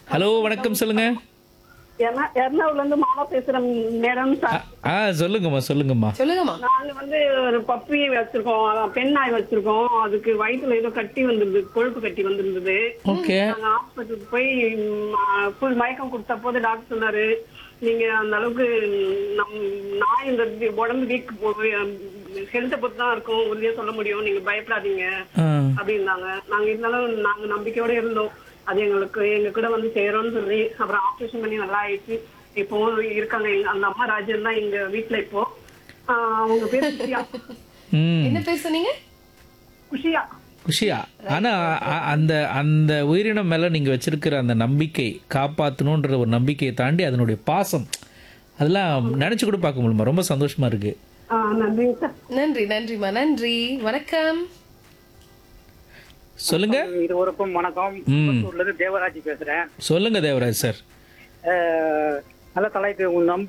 Hello வணக்கம் சொல்லுங்க எர்ணா- எர்ணாகுளம்ல இருந்து மாமா பேசுறேன் மேடம் சார் ஆ சொல்லுங்கம்மா சொல்லுங்கம்மா சொல்லுங்கம்மா நாங்க வந்து ஒரு பப்பி வச்சிருக்கோம் அதான் பெண் நாய் வச்சிருக்கோம் அதுக்கு வயித்துல ஏதோ கட்டி வந்திருந்தது கொழுப்பு கட்டி வந்திருந்தது ஓகே நாங்க ஹாஸ்பிட்டலுக்கு போய் ஃபுல் மயக்கம் கொடுத்த போது டாக்டர் சொன்னாரு நீங்க அந்த அளவுக்கு நம் நாய் இந்த வி- உடம்பு வீக் ஹெல்த்தை பொறுத்து தான் இருக்கும் உறுதியா சொல்ல முடியும் நீங்க பயப்படாதீங்க ஆ அப்படின்னாங்க நாங்க இருந்தாலும் நாங்க நம்பிக்கையோட இருந்தோம் அது எங்களுக்கு எங்க கூட வந்து சேரும்னு சொல்லி அப்புறம் ஆபரேஷன் பண்ணி நல்லா ஆயிடுச்சு இப்போ இருக்காங்க எங்க- அந்த அம்மா ராஜன் தான் எங்க வீட்டுல இப்போ ஆஹ் அவங்க பேர் குஷியா ம் என்ன பேர் சொன்னீங்க குஷியா குஷியா ஆனா அ- அந்த அந்த உயிரினம் மேல நீங்க வச்சிருக்கிற அந்த நம்பிக்கை காப்பாற்றணுன்ற ஒரு நம்பிக்கையை தாண்டி அதனுடைய பாசம் அதெல்லாம் நினைச்சு கூட பார்க்க முடியுமா ரொம்ப சந்தோஷமா இருக்கு ஆஹ் நன்றிங்க சார் நன்றி நன்றிம்மா நன்றி வணக்கம் சொல்லுங்க இருவருக்கும் வணக்கம் ம். புத்தூர்ல இருந்து தேவராஜ் பேசுறேன் சொல்லுங்க தேவராஜ் சார் அஹ், நல்ல தலைப்பு உன் நம்பிக்கை